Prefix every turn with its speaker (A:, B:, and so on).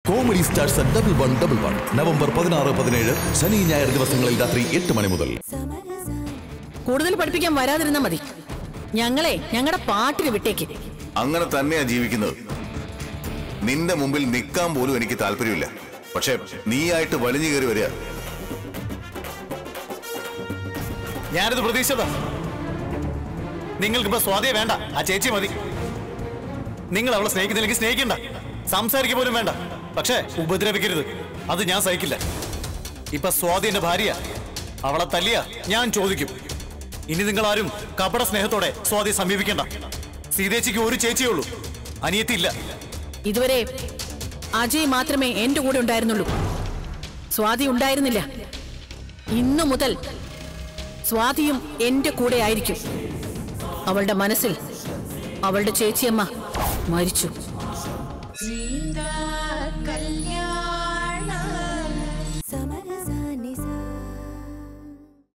A: comedy stars double one double one November പതിനാറ് പതിനേഴ് ശനി ഞായർ ദിവസങ്ങളിൽ രാത്രി എട്ട് മണി മുതൽ
B: കൂടുതൽ പഠിപ്പിക്കാൻ വരാതിരുന്നാ മതി ഞങ്ങളെ ഞങ്ങളുടെ പാട്ടിന് വിട്ടേക്ക്
C: അങ്ങനെ തന്നെയാ ജീവിക്കുന്നത് നിന്റെ മുമ്പിൽ നിൽക്കാൻ പോലും എനിക്ക് താല്പര്യമില്ല പക്ഷെ നീയായിട്ട് വലിഞ്ഞു കയറി വരിക
D: ഞാനിത് പ്രതീക്ഷിച്ചതാ നിങ്ങൾക്കിപ്പോ സ്വാതിയെ വേണ്ട ആ ചേച്ചി മതി നിങ്ങൾ അവളെ സ്നേഹിക്കുന്നില്ലെങ്കിൽ സ്നേഹിക്കണ്ട സംസാരിക്കുക പോലും വേണ്ട പക്ഷേ ഉപദ്രവിക്കരുത് അത് ഞാൻ സഹിക്കില്ല ഇപ്പൊ സ്വാതി എന്റെ ഭാര്യ അവളെ തല്ലിയ ഞാൻ ചോദിക്കും ഇനി നിങ്ങൾ ആരും കപട സ്നേഹത്തോടെ സ്വാതി സമീപിക്കണ്ട സീതേച്ചിക്ക് ഒരു ചേച്ചിയേ ഉള്ളൂ അനിയത്തിയില്ല
B: ഇതുവരെ അജയ് മാത്രമേ എന്റെ കൂടെ ഉണ്ടായിരുന്നുള്ളൂ സ്വാതി ഉണ്ടായിരുന്നില്ല ഇന്നു മുതൽ സ്വാതിയും എന്റെ കൂടെ ആയിരിക്കും അവളുടെ മനസ്സിൽ അവളുടെ ചേച്ചിയമ്മ മരിച്ചു
E: കല്യാണം